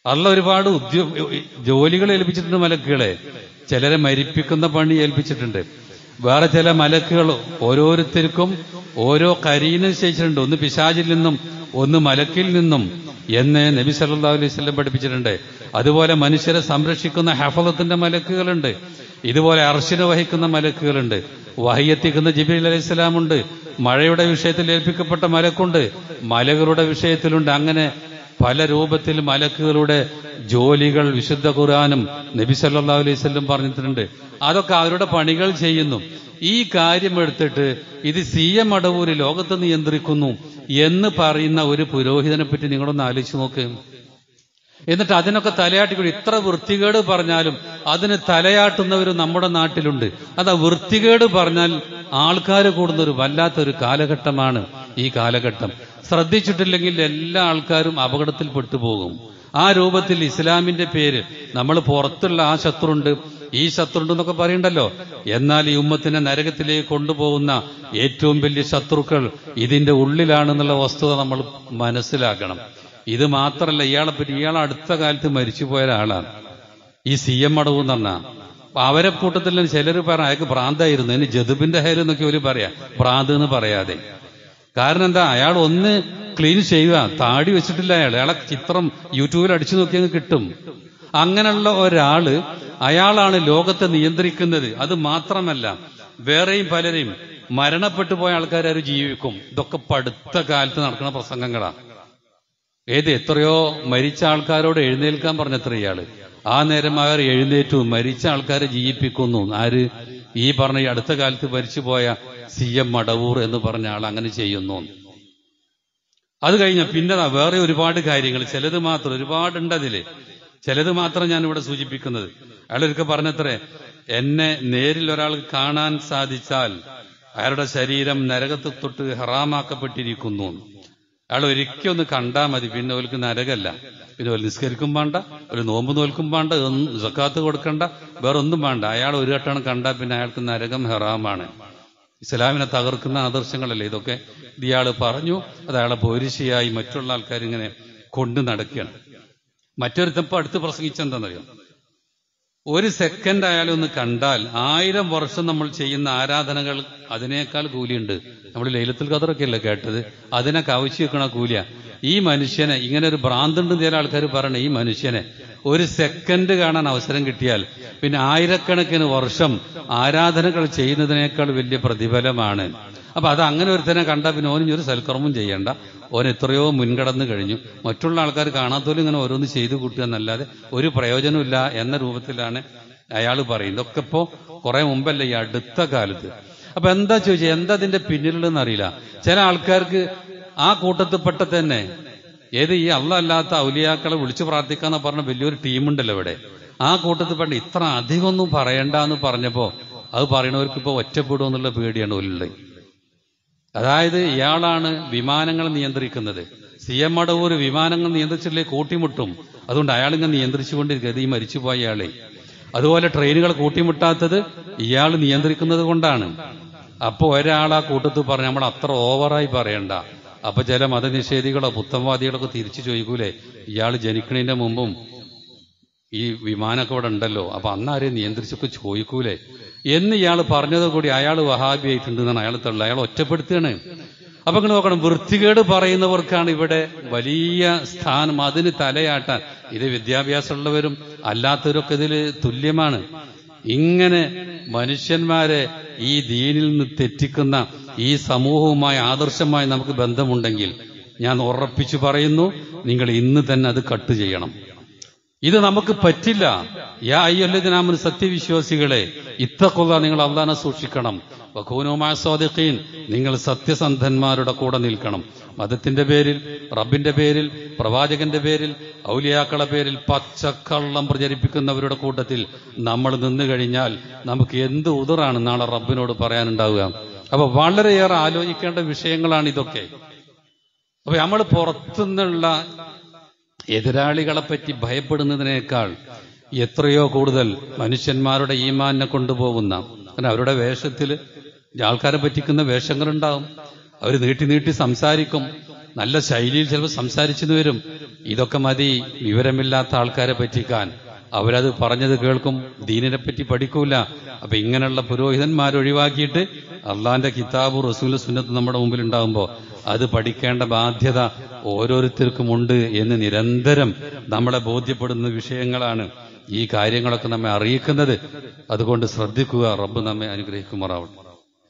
അള്ള ഒരുപാട് ഉദ്യോ ജോലികൾ ഏൽപ്പിച്ചിട്ടുണ്ട് മലക്കുകളെ ചിലരെ മരിപ്പിക്കുന്ന പണി ഏൽപ്പിച്ചിട്ടുണ്ട് വേറെ ചില മലക്കുകൾ ഓരോരുത്തർക്കും ഓരോ കരീനും ശേഷിച്ചിട്ടുണ്ട് ഒന്ന് പിശാചിൽ നിന്നും ഒന്ന് മലക്കിൽ നിന്നും എന്ന് നബി സല്ലല്ലാഹു അലൈഹി വസല്ലം പഠിപ്പിച്ചിട്ടുണ്ട് അതുപോലെ മനുഷ്യരെ സംരക്ഷിക്കുന്ന ഹഫലത്തിന്റെ മലക്കുകളുണ്ട് ഇതുപോലെ അർശിനെ വഹിക്കുന്ന മലക്കുകളുണ്ട് വഹയെത്തിക്കുന്ന ജിബിൽ അലൈഹി സ്വലാമുണ്ട് മഴയുടെ വിഷയത്തിൽ ഏൽപ്പിക്കപ്പെട്ട മലക്കുണ്ട് മലകളുടെ വിഷയത്തിലുണ്ട് അങ്ങനെ പല രൂപത്തിൽ മലക്കുകളുടെ ജോലികൾ വിശുദ്ധ ഖുർആാനും നബി സല്ലല്ലാഹു അലൈഹി വസല്ലം പറഞ്ഞിട്ടുണ്ട് അതൊക്കെ അവരുടെ പണികൾ ചെയ്യുന്നു ഈ കാര്യം എടുത്തിട്ട് ഇത് സി എം അടവൂര് ലോകത്ത് നിയന്ത്രിക്കുന്നു എന്ന് പറയുന്ന ഒരു പുരോഹിതനെ പറ്റി നിങ്ങളൊന്ന് ആലോചിച്ച് നോക്ക് എന്നിട്ട് അതിനൊക്കെ തലയാട്ടിക്കൂടി ഇത്ര വൃത്തികേട് പറഞ്ഞാലും അതിന് തലയാട്ടുന്നവർ നമ്മുടെ നാട്ടിലുണ്ട് അത് ആ വൃത്തികേട് പറഞ്ഞാൽ ആൾക്കാർ കൂടുന്ന ഒരു വല്ലാത്തൊരു കാലഘട്ടമാണ് ഈ കാലഘട്ടം ശ്രദ്ധിച്ചിട്ടില്ലെങ്കിൽ എല്ലാ ആൾക്കാരും അപകടത്തിൽ പെട്ടുപോകും ആ രൂപത്തിൽ ഇസ്ലാമിന്റെ പേര് നമ്മൾ പുറത്തുള്ള ആ ശത്രുണ്ട് ഈ ശത്രുണ്ട് എന്നൊക്കെ പറയണ്ടല്ലോ എന്നാൽ ഈ ഉമ്മത്തിനെ നരകത്തിലേക്ക് കൊണ്ടുപോകുന്ന ഏറ്റവും വലിയ ശത്രുക്കൾ ഇതിന്റെ ഉള്ളിലാണെന്നുള്ള വസ്തുത നമ്മൾ മനസ്സിലാക്കണം ഇത് മാത്രമല്ല ഇയാളെ പറ്റി ഇയാൾ അടുത്ത കാലത്ത് മരിച്ചുപോയ ഒരാളാണ് ഈ സി എം അടവ് എന്ന് പറഞ്ഞാൽ അപ്പൊ അവരെ കൂട്ടത്തിൽ ചിലർ പറഞ്ഞ അയാൾക്ക് ഭ്രാന്തായിരുന്നു ഇനി ജതുബിന്റെ ഹെയർ എന്നൊക്കെ ഒരു പറയാ ഭ്രാന്ത് എന്ന് പറയാതെ കാരണം എന്താ അയാൾ ഒന്ന് ക്ലീൻ ചെയ്യുക താടി വെച്ചിട്ടില്ല അയാൾ അയാളെ ചിത്രം യൂട്യൂബിൽ അടിച്ചു നോക്കിയങ്ങ് കിട്ടും അങ്ങനെയുള്ള ഒരാള് അയാളാണ് ലോകത്തെ നിയന്ത്രിക്കുന്നത് അത് മാത്രമല്ല വേറെയും പലരെയും മരണപ്പെട്ടു പോയ ആൾക്കാരും ജീവിക്കും ഇതൊക്കെ പടുത്ത കാലത്ത് നടക്കുന്ന പ്രസംഗങ്ങളാണ് ഏത് എത്രയോ മരിച്ച ആൾക്കാരോട് എഴുന്നേൽക്കാൻ പറഞ്ഞത്ര ഇയാള് ആ നേരം അവർ എഴുന്നേറ്റു മരിച്ച ആൾക്കാരെ ജീവിപ്പിക്കുന്നു ആര് ഈ പറഞ്ഞ ഈ അടുത്ത കാലത്ത് മരിച്ചുപോയ സി എം മടവൂർ എന്ന് പറഞ്ഞ ആൾ അങ്ങനെ ചെയ്യുന്നു അത് കഴിഞ്ഞ പിന്നെ ദാ വേറെ ഒരുപാട് കാര്യങ്ങൾ ചിലത് മാത്രം ഒരുപാടുണ്ട് അതില് ചിലത് മാത്രം ഞാൻ ഇവിടെ സൂചിപ്പിക്കുന്നത് അയാളൊക്കെ പറഞ്ഞത്രേ എന്നെ നേരിൽ ഒരാൾ കാണാൻ സാധിച്ചാൽ അയാളുടെ ശരീരം നരകത്ത് തൊട്ട് ഹറാമാക്കപ്പെട്ടിരിക്കുന്നു അയാൾ ഒരിക്കൽ ഒന്ന് കണ്ടാൽ മതി പിന്നെ അവർക്ക് നരകല്ല പിന്നെ ഒരു നിസ്കരിക്കും വേണ്ട ഒരു നോമ്പ് നോൽക്കും വേണ്ട ഒന്നും സക്കാത്ത് കൊടുക്കണ്ട വേറെ ഒന്നും വേണ്ട അയാൾ ഒരു വട്ടം കണ്ടാൽ പിന്നെ അയാൾക്ക് നരകം ഹറാമാണ് ഇസ്ലാമിനെ തകർക്കുന്ന ആദർശങ്ങളല്ലേ ഇതൊക്കെ ഇത് ഇയാൾ പറഞ്ഞു അത് അയാളെ പോരിശിയായി മറ്റുള്ള ആൾക്കാർ ഇങ്ങനെ കൊണ്ടു നടക്കുകയാണ് മറ്റൊരുത്തപ്പോ അടുത്ത് പ്രസംഗിച്ചെന്താണെന്നറിയോ ഒരു സെക്കൻഡ് അയാളെ ഒന്ന് കണ്ടാൽ ആയിരം വർഷം നമ്മൾ ചെയ്യുന്ന ആരാധനകൾ അതിനേക്കാൾ കൂലിയുണ്ട് നമ്മൾ ലൈലത്തുൽ ഖദറൊക്കെ അല്ലേ കേട്ടത് അതിനൊക്കെ ആവശ്യം വെക്കണ കൂലിയ ഈ മനുഷ്യനെ ഇങ്ങനെ ഒരു ഭ്രാന്തുണ്ട് ചില ആൾക്കാർ പറയണേ ഈ മനുഷ്യനെ ഒരു സെക്കൻഡ് കാണാൻ അവസരം കിട്ടിയാൽ പിന്നെ ആയിരക്കണക്കിന് വർഷം ആരാധനകൾ ചെയ്യുന്നതിനേക്കാൾ വലിയ പ്രതിഫലമാണ് അപ്പൊ അത് അങ്ങനെ ഒരുത്തനെ കണ്ടാൽ പിന്നെ ഓനിഞ്ഞൊരു ഒരു സൽക്കർമ്മം ചെയ്യണ്ട ഓൻ എത്രയോ മുൻകടന്നു കഴിഞ്ഞു മറ്റുള്ള ആൾക്കാർ കാണാത്തോലും ഇങ്ങനെ ഓരോന്ന് ചെയ്തു കൂട്ടുക എന്നല്ലാതെ ഒരു പ്രയോജനമില്ല എന്ന രൂപത്തിലാണ് അയാൾ പറയുന്നത് ഇതൊക്കെ ഇപ്പോ കുറെ മുമ്പല്ല ഈ അടുത്ത കാലത്ത് അപ്പൊ എന്താ ചോദിച്ചാൽ എന്താ അതിന്റെ പിന്നിലുള്ളതെന്ന് അറിയില്ല ചില ആൾക്കാർക്ക് ആ കൂട്ടത്തിൽപ്പെട്ട തന്നെ ഏത് ഈ അല്ല അല്ലാത്ത ഔലിയാക്കളെ വിളിച്ചു പ്രാർത്ഥിക്കാന്ന് പറഞ്ഞ വലിയൊരു ടീമുണ്ടല്ലോ ഇവിടെ ആ കൂട്ടത്തിൽപ്പെട്ട ഇത്ര അധികമൊന്നും പറയണ്ട എന്ന് പറഞ്ഞപ്പോ അത് പറയണവർക്ക് ഇപ്പൊ ഒറ്റപ്പെടുമെന്നുള്ള പേടിയാണ് ഉള്ളത് അതായത് ഇയാളാണ് വിമാനങ്ങൾ നിയന്ത്രിക്കുന്നത് സി എം അടവൂർ വിമാനങ്ങൾ നിയന്ത്രിച്ചില്ലേ കൂട്ടിമുട്ടും അതുകൊണ്ട് അയാളിങ്ങനെ നിയന്ത്രിച്ചുകൊണ്ടിരിക്കുന്നത് ഈ മരിച്ചുപോയ ഇയാളെ അതുപോലെ ട്രെയിനുകൾ കൂട്ടിമുട്ടാത്തത് ഇയാൾ നിയന്ത്രിക്കുന്നത് കൊണ്ടാണ് അപ്പൊ ഒരാൾ ആ കൂട്ടത്തിൽ പറഞ്ഞു നമ്മൾ അത്ര ഓവറായി പറയണ്ട അപ്പൊ ചില മതനിഷേധികളോ പുത്തംവാദികളൊക്കെ തിരിച്ചു ചോദിക്കൂലേ ഇയാൾ ജനിക്കണതിന്റെ മുമ്പും ഈ വിമാനമൊക്കെ ഇവിടെ ഉണ്ടല്ലോ അപ്പൊ അന്നാരെയും നിയന്ത്രിച്ചൊക്കെ ചോദിക്കൂലേ എന്ന് ഇയാൾ പറഞ്ഞത് കൂടി അയാൾ വഹാബി ആയിട്ടുണ്ട് എന്നാണ് അയാൾ തള്ള അയാൾ ഒറ്റപ്പെടുത്തുകയാണ് അപ്പൊ ഇങ്ങനെ നോക്കണം വൃത്തികേട് പറയുന്നവർക്കാണ് ഇവിടെ വലിയ സ്ഥാനം അതിന് തലയാട്ടാൻ ഇത് വിദ്യാഭ്യാസമുള്ളവരും അല്ലാത്തവരൊക്കെ ഇതിൽ തുല്യമാണ് ഇങ്ങനെ മനുഷ്യന്മാരെ ഈ ദീനിൽ നിന്ന് തെറ്റിക്കുന്ന ഈ സമൂഹവുമായി ആദർശമായി നമുക്ക് ബന്ധമുണ്ടെങ്കിൽ ഞാൻ ഉറപ്പിച്ചു പറയുന്നു നിങ്ങൾ ഇന്ന് തന്നെ അത് കട്ട് ചെയ്യണം ഇത് നമുക്ക് പറ്റില്ല യാ അയ്യല്ലതിനാമൻ സത്യവിശ്വാസികളെ ഇത്തക്കൊള്ള നിങ്ങൾ അള്ളാനെ സൂക്ഷിക്കണം വഖൂനുമായ സ്വാദിഖീൻ നിങ്ങൾ സത്യസന്ധന്മാരുടെ കൂടെ നിൽക്കണം മതത്തിന്റെ പേരിൽ റബ്ബിന്റെ പേരിൽ പ്രവാചകന്റെ പേരിൽ ഔലിയാക്കളെ പേരിൽ പച്ചക്കള്ളം പ്രചരിപ്പിക്കുന്നവരുടെ കൂട്ടത്തിൽ നമ്മൾ നിന്നു കഴിഞ്ഞാൽ നമുക്ക് എന്ത് ഉതിറാണ് നാളെ റബ്ബിനോട് പറയാനുണ്ടാവുക അപ്പൊ വളരെയേറെ ആലോചിക്കേണ്ട വിഷയങ്ങളാണ് ഇതൊക്കെ അപ്പൊ നമ്മൾ പുറത്തുനിന്നുള്ള എതിരാളികളെ പറ്റി ഭയപ്പെടുന്നതിനേക്കാൾ എത്രയോ കൂടുതൽ മനുഷ്യന്മാരുടെ ഈമാനെ കൊണ്ടുപോകുന്ന കാരണം അവരുടെ വേഷത്തിൽ ആൾക്കാരെ പറ്റിക്കുന്ന വേഷങ്ങളുണ്ടാവും അവർ നീട്ടി നീട്ടി സംസാരിക്കും നല്ല ശൈലിയിൽ ചിലപ്പോൾ സംസാരിച്ചെന്ന് വരും ഇതൊക്കെ മതി വിവരമില്ലാത്ത ആൾക്കാരെ പറ്റിക്കാൻ അവരത് പറഞ്ഞത് കേൾക്കും ദീനിനെ പറ്റി പഠിക്കൂല അപ്പൊ ഇങ്ങനെയുള്ള പുരോഹിതന്മാർ ഒഴിവാക്കിയിട്ട് അള്ളാന്റെ കിതാബ് റസൂൽ സുന്നത്ത് നമ്മുടെ മുമ്പിൽ ഉണ്ടാകുമ്പോൾ അത് പഠിക്കേണ്ട ബാധ്യത ഓരോരുത്തർക്കും ഉണ്ട് എന്ന് നിരന്തരം നമ്മളെ ബോധ്യപ്പെടുന്ന വിഷയങ്ങളാണ് ഈ കാര്യങ്ങളൊക്കെ നമ്മെ അറിയിക്കുന്നത് അതുകൊണ്ട് ശ്രദ്ധിക്കുക റബ്ബ് നമ്മെ അനുഗ്രഹിക്കുമാറാവട്ടെ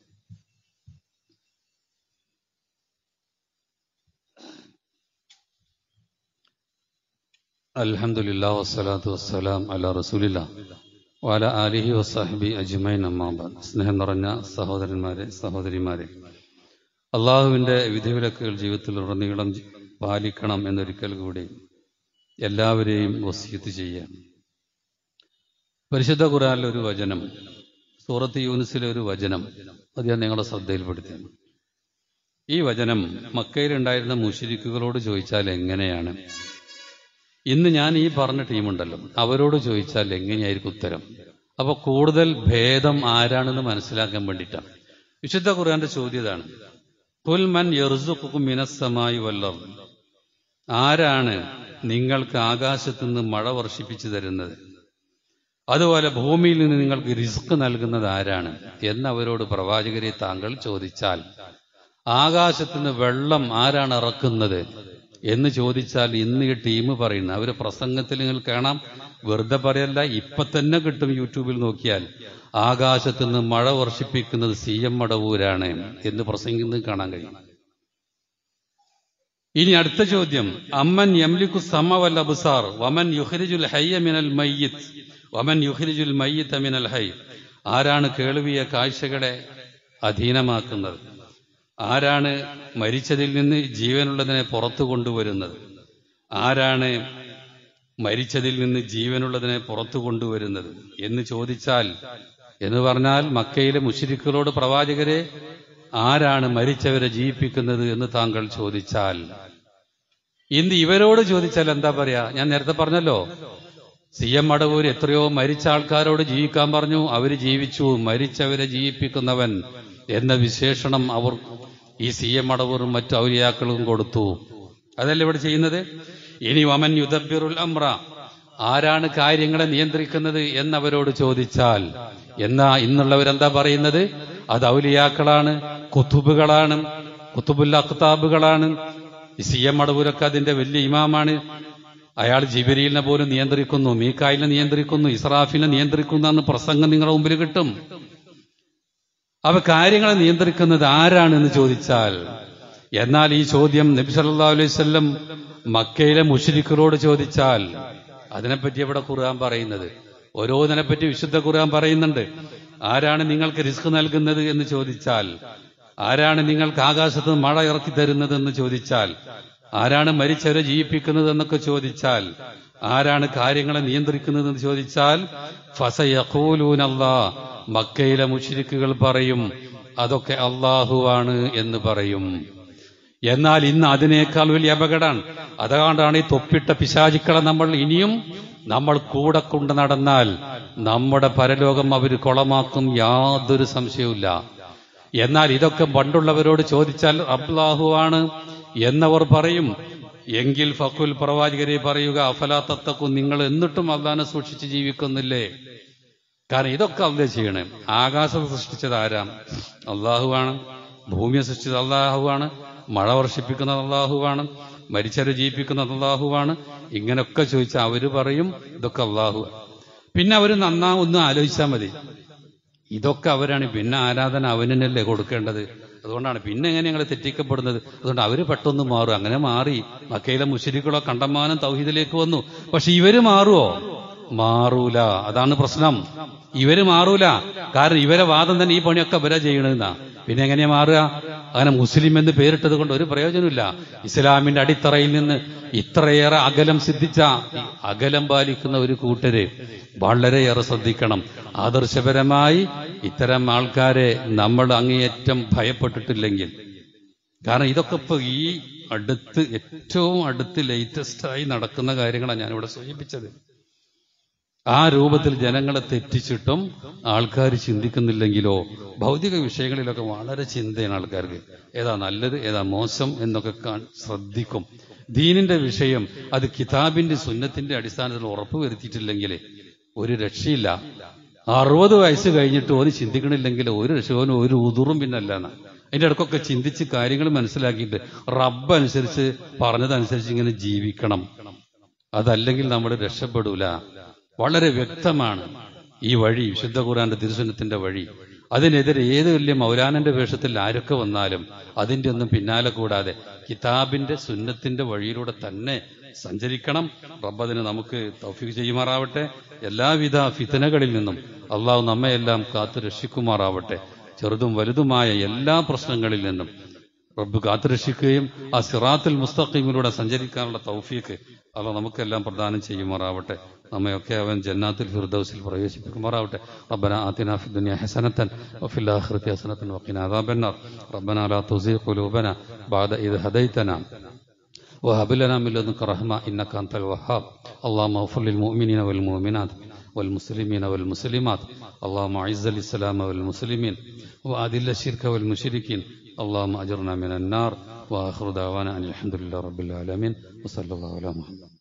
അൽഹംദുലില്ലാ വസ്സലാത്തു വസ്സലാം അല റസൂലില്ല വാല ആലിഹി വസാഹിബി അജ്മൈൻ അമ്മാബാദ് സ്നേഹം നിറഞ്ഞ സഹോദരന്മാരെ സഹോദരിമാരെ അള്ളാഹുവിന്റെ വിധിവിലക്കുകൾ ജീവിതത്തിൽ ഉടനീളം ജി- പാലിക്കണം എന്നൊരിക്കൽ കൂടി എല്ലാവരെയും വസീത്ത് ചെയ്യാം പരിശുദ്ധ ഖുറാനിലെ ഒരു വചനം സൂറത്ത് യൂനിസിലെ ഒരു വചനം അത് ഞാൻ നിങ്ങളുടെ ശ്രദ്ധയിൽപ്പെടുത്തിയാണ് ഈ വചനം മക്കയിലുണ്ടായിരുന്ന മുഷിരിക്കുകളോട് ചോദിച്ചാൽ എങ്ങനെയാണ് ഇന്ന് ഞാൻ ഈ പറഞ്ഞ ടീമുണ്ടല്ലോ അവരോട് ചോദിച്ചാൽ എങ്ങനെയായിരിക്കും ഉത്തരം അപ്പൊ കൂടുതൽ ഭേദം ആരാണെന്ന് മനസ്സിലാക്കാൻ വേണ്ടിയിട്ടാണ് വിശുദ്ധ ഖുർആന്റെ ചോദ്യം ഇതാണ് കുൽ മൻ യർസുഖുക്കും മിനസ്സമായി വല്ലം ആരാണ് നിങ്ങൾക്ക് ആകാശത്തു നിന്ന് മഴ വർഷിപ്പിച്ചു തരുന്നത് അതുപോലെ ഭൂമിയിൽ നിന്ന് നിങ്ങൾക്ക് റിസ്ക് നൽകുന്നത് ആരാണ് എന്ന് അവരോട് പ്രവാചകരെ താങ്കൾ ചോദിച്ചാൽ ആകാശത്തുനിന്ന് വെള്ളം ആരാണ് ഇറക്കുന്നത് എന്ന് ചോദിച്ചാൽ ഇന്ന് ഈ ടീം പറയുന്നത് അവര് പ്രസംഗത്തിൽ നിങ്ങൾ കാണാം വെറുതെ പറയല്ല ഇപ്പൊ തന്നെ കിട്ടും യൂട്യൂബിൽ നോക്കിയാൽ ആകാശത്തുനിന്ന് മഴ വർഷിപ്പിക്കുന്നത് സി എം മടവൂരാണ് എന്ന് പ്രസംഗിക്കുന്നത് കാണാൻ കഴിയും ഇനി അടുത്ത ചോദ്യം അമ്മൻ യംലിക്കു സമവൽ അബ്സാർ വമൻ യുഹ്രിജുൽ ഹയ്യ മിനൽ മയ്യിത്ത് വമൻ യുഹ്രിജുൽ മയ്യിത്ത മിനൽ ഹൈ ആരാണ് കേൾവിയ കാഴ്ചകളെ അധീനമാക്കുന്നത് ആരാണ് മരിച്ചതിൽ നിന്ന് ജീവനുള്ളതിനെ പുറത്തു കൊണ്ടുവരുന്നത് ആരാണ് മരിച്ചതിൽ നിന്ന് ജീവനുള്ളതിനെ പുറത്തു കൊണ്ടുവരുന്നത് എന്ന് ചോദിച്ചാൽ എന്ന് പറഞ്ഞാൽ മക്കയിലെ മുഷിരിക്കുകളോട് പ്രവാചകരെ ആരാണ് മരിച്ചവരെ ജീവിപ്പിക്കുന്നത് എന്ന് താങ്കൾ ചോദിച്ചാൽ ഇന്ന് ഇവരോട് ചോദിച്ചാൽ എന്താ പറയാ ഞാൻ നേരത്തെ പറഞ്ഞല്ലോ സി എം മടവൂർ എത്രയോ മരിച്ച ആൾക്കാരോട് ജീവിക്കാൻ പറഞ്ഞു അവര് ജീവിച്ചു മരിച്ചവരെ ജീവിപ്പിക്കുന്നവൻ എന്ന വിശേഷണം അവർ ഈ സി എം മടവൂറും മറ്റു ഔലിയാക്കളും കൊടുത്തു അതല്ല ഇവിടെ ചെയ്യുന്നത് ഇനി വമൻ യുദബിറുൽ അമ്ര ആരാണ് കാര്യങ്ങളെ നിയന്ത്രിക്കുന്നത് എന്നവരോട് ചോദിച്ചാൽ എന്നാ ഇന്നുള്ളവരെന്താ പറയുന്നത് അത് ഔലിയാക്കളാണ് കുത്തുബുകളാണ് കുത്തുബുൽ അഖ്താബുകളാണ് ഈ സി എം മടവൂരൊക്കെ അതിന്റെ വലിയ ഇമാമാണ് അയാൾ ജിബിരിയിലിനെ പോലും നിയന്ത്രിക്കുന്നു മീക്കായിലിനെ നിയന്ത്രിക്കുന്നു ഇസ്രാഫിനെ നിയന്ത്രിക്കുന്നു എന്ന് പ്രസംഗം നിങ്ങളുടെ മുമ്പിൽ കിട്ടും അവ കാര്യങ്ങളെ നിയന്ത്രിക്കുന്നത് ആരാണെന്ന് ചോദിച്ചാൽ എന്നാൽ ഈ ചോദ്യം നബി സല്ലല്ലാഹു അലൈഹി വസല്ലം മക്കയിലെ മുശ്രിക്കുകളോട് ചോദിച്ചാൽ അതിനെപ്പറ്റി ഇവിടെ ഖുർആൻ പറയുന്നത് ഓരോന്നിനെപ്പറ്റി വിശുദ്ധ ഖുർആൻ പറയുന്നുണ്ട് ആരാണ് നിങ്ങൾക്ക് റിസ്ക് നൽകുന്നത് എന്ന് ചോദിച്ചാൽ ആരാണ് നിങ്ങൾക്ക് ആകാശത്ത് നിന്ന് മഴ ഇറക്കി തരുന്നത് എന്ന് ചോദിച്ചാൽ ആരാണ് മരിച്ചവരെ ജീവിപ്പിക്കുന്നത് എന്നൊക്കെ ചോദിച്ചാൽ ആരാണ് കാര്യങ്ങളെ നിയന്ത്രിക്കുന്നത് എന്ന് ചോദിച്ചാൽ ഫസയഖൂലൂനല്ലാ മക്കയിലെ മുഷിരിക്കുകൾ പറയും അതൊക്കെ അള്ളാഹുവാണ് എന്ന് പറയും എന്നാൽ ഇന്ന് അതിനേക്കാൾ വലിയ അപകടമാണ് അതുകൊണ്ടാണ് ഈ തൊപ്പിട്ട പിശാചിക്കളെ നമ്മൾ ഇനിയും നമ്മൾ കൂടെ കൊണ്ട് നടന്നാൽ നമ്മുടെ പരലോകം അവർ കുളമാക്കും യാതൊരു സംശയവുമില്ല എന്നാൽ ഇതൊക്കെ പണ്ടുള്ളവരോട് ചോദിച്ചാൽ അബ്ലാഹുവാണ് എന്നവർ പറയും എങ്കിൽ ഫക്കുൽ പ്രവാചകരെ പറയുക അഫലാ തത്തക്കും നിങ്ങൾ എന്നിട്ടും അള്ളാനെ സൂക്ഷിച്ച് ജീവിക്കുന്നില്ലേ കാരണം ഇതൊക്കെ അല്ല ചെയ്യണേ ആകാശം സൃഷ്ടിച്ചത് ആരാം അള്ളാഹുവാണ് ഭൂമിയെ സൃഷ്ടിച്ചത് അള്ളാഹുവാണ് മഴ വർഷിപ്പിക്കുന്നത് അള്ളാഹുവാണ് മരിച്ചവരെ ജീവിപ്പിക്കുന്നത് അള്ളാഹുവാണ് ഇങ്ങനെയൊക്കെ ചോദിച്ചാൽ അവര് പറയും ഇതൊക്കെ അള്ളാഹു പിന്നെ അവര് നന്നാ ഒന്ന് ആലോചിച്ചാൽ മതി ഇതൊക്കെ അവരാണ് പിന്നെ ആരാധന അവനല്ലേ കൊടുക്കേണ്ടത് അതുകൊണ്ടാണ് പിന്നെ എങ്ങനെ ഞങ്ങൾ തെറ്റിക്കപ്പെടുന്നത് അതുകൊണ്ട് അവര് പെട്ടെന്ന് മാറും അങ്ങനെ മാറി മക്കയിലെ മുഷരിക്കുകളോ കണ്ടമാനം തൗഹീദിലേക്ക് വന്നു പക്ഷെ ഇവര് മാറുമോ മാറൂല അതാണ് പ്രശ്നം ഇവര് മാറൂല കാരണം ഇവരെ വാദം തന്നെ ഈ പണിയൊക്കെ ഇവരാ ചെയ്യണെന്നാ പിന്നെ എങ്ങനെയാ മാറുക അങ്ങനെ മുസ്ലിം എന്ന് പേരിട്ടത് കൊണ്ട് ഒരു പ്രയോജനമില്ല ഇസ്ലാമിന്റെ അടിത്തറയിൽ നിന്ന് ഇത്രയേറെ അകലം സിദ്ധിച്ച ഈ അകലം പാലിക്കുന്ന ഒരു കൂട്ടര് വളരെയേറെ ശ്രദ്ധിക്കണം ആദർശപരമായി ഇത്തരം ആൾക്കാരെ നമ്മൾ അങ്ങേയറ്റം ഭയപ്പെട്ടിട്ടില്ലെങ്കിൽ കാരണം ഇതൊക്കെ ഇപ്പൊ ഈ അടുത്ത് ഏറ്റവും അടുത്ത് ലേറ്റസ്റ്റ് ആയി നടക്കുന്ന കാര്യങ്ങളാണ് ഞാനിവിടെ സൂചിപ്പിച്ചത് ആ രൂപത്തിൽ ജനങ്ങളെ തെറ്റിച്ചിട്ടും ആൾക്കാർ ചിന്തിക്കുന്നില്ലെങ്കിലോ ഭൗതിക വിഷയങ്ങളിലൊക്കെ വളരെ ചിന്തയാണ് ആൾക്കാർക്ക് ഏതാ നല്ലത് ഏതാ മോശം എന്നൊക്കെ കാ- ശ്രദ്ധിക്കും ദീനിന്റെ വിഷയം അത് കിതാബിന്റെ സുന്നത്തിന്റെ അടിസ്ഥാനത്തിൽ ഉറപ്പുവരുത്തിയിട്ടില്ലെങ്കിൽ ഒരു രക്ഷയില്ല അറുപത് വയസ്സ് കഴിഞ്ഞിട്ട് ഓന് ചിന്തിക്കണില്ലെങ്കിൽ ഒരു രക്ഷ ഓന് ഒരു ഉതുറും പിന്നല്ല എന്നാ അതിന്റെ ഇടക്കൊക്കെ ചിന്തിച്ച് കാര്യങ്ങൾ മനസ്സിലാക്കിയിട്ട് റബ്ബ് അനുസരിച്ച് പറഞ്ഞതനുസരിച്ച് ഇങ്ങനെ ജീവിക്കണം അതല്ലെങ്കിൽ നമ്മൾ രക്ഷപ്പെടൂല വളരെ വ്യക്തമാണ് ഈ വഴി വിശുദ്ധ ഖുറാന്റെ തിരുസനത്തിന്റെ വഴി അതിനെതിരെ ഏത് വലിയ മൗലാനന്റെ വേഷത്തിൽ ആരൊക്കെ വന്നാലും അതിന്റെ ഒന്നും പിന്നാലെ കൂടാതെ കിതാബിന്റെ സുന്നത്തിന്റെ വഴിയിലൂടെ തന്നെ സഞ്ചരിക്കണം റബ്ബതിന് നമുക്ക് തൗഫീഖ് ചെയ്യുമാറാവട്ടെ എല്ലാവിധ ഫിതനകളിൽ നിന്നും അള്ളാഹു നമ്മയെല്ലാം കാത്തു രക്ഷിക്കുമാറാവട്ടെ ചെറുതും വലുതുമായ എല്ലാ പ്രശ്നങ്ങളിൽ നിന്നും റബ്ബ് കാത്തുരക്ഷിക്കുകയും ആ സിറാത്തുൽ മുസ്തഖീമിലൂടെ സഞ്ചരിക്കാനുള്ള തൗഫീക്ക് അല്ല നമുക്കെല്ലാം പ്രദാനം ചെയ്യുമാറാവട്ടെ നമ്മയൊക്കെ അവൻ ജന്നാത്തുൽ ഫിർദൗസിൽ പ്രവേശിപ്പിക്കുമാറാവട്ടെ റബ്ബന ആതിന ഫി ദുനിയ ഹസനത്തൻ വഫിൽ ആഖിറതി ഹസനത്തൻ വഖിന അദാബന്നാർ റബ്ബന ലാ തുസീഖ് ഖുലൂബന ബഅദ ഇദ് ഹദൈതന وهب لنا من لدنك رحمة إنك أنت الوهاب اللهم اغفر للمؤمنين والمؤمنات والمسلمين والمسلمات اللهم أعز الإسلام والمسلمين وأذل الشرك والمشركين اللهم أجرنا من النار وآخر دعوانا أن الحمد لله رب العالمين وصلى الله على محمد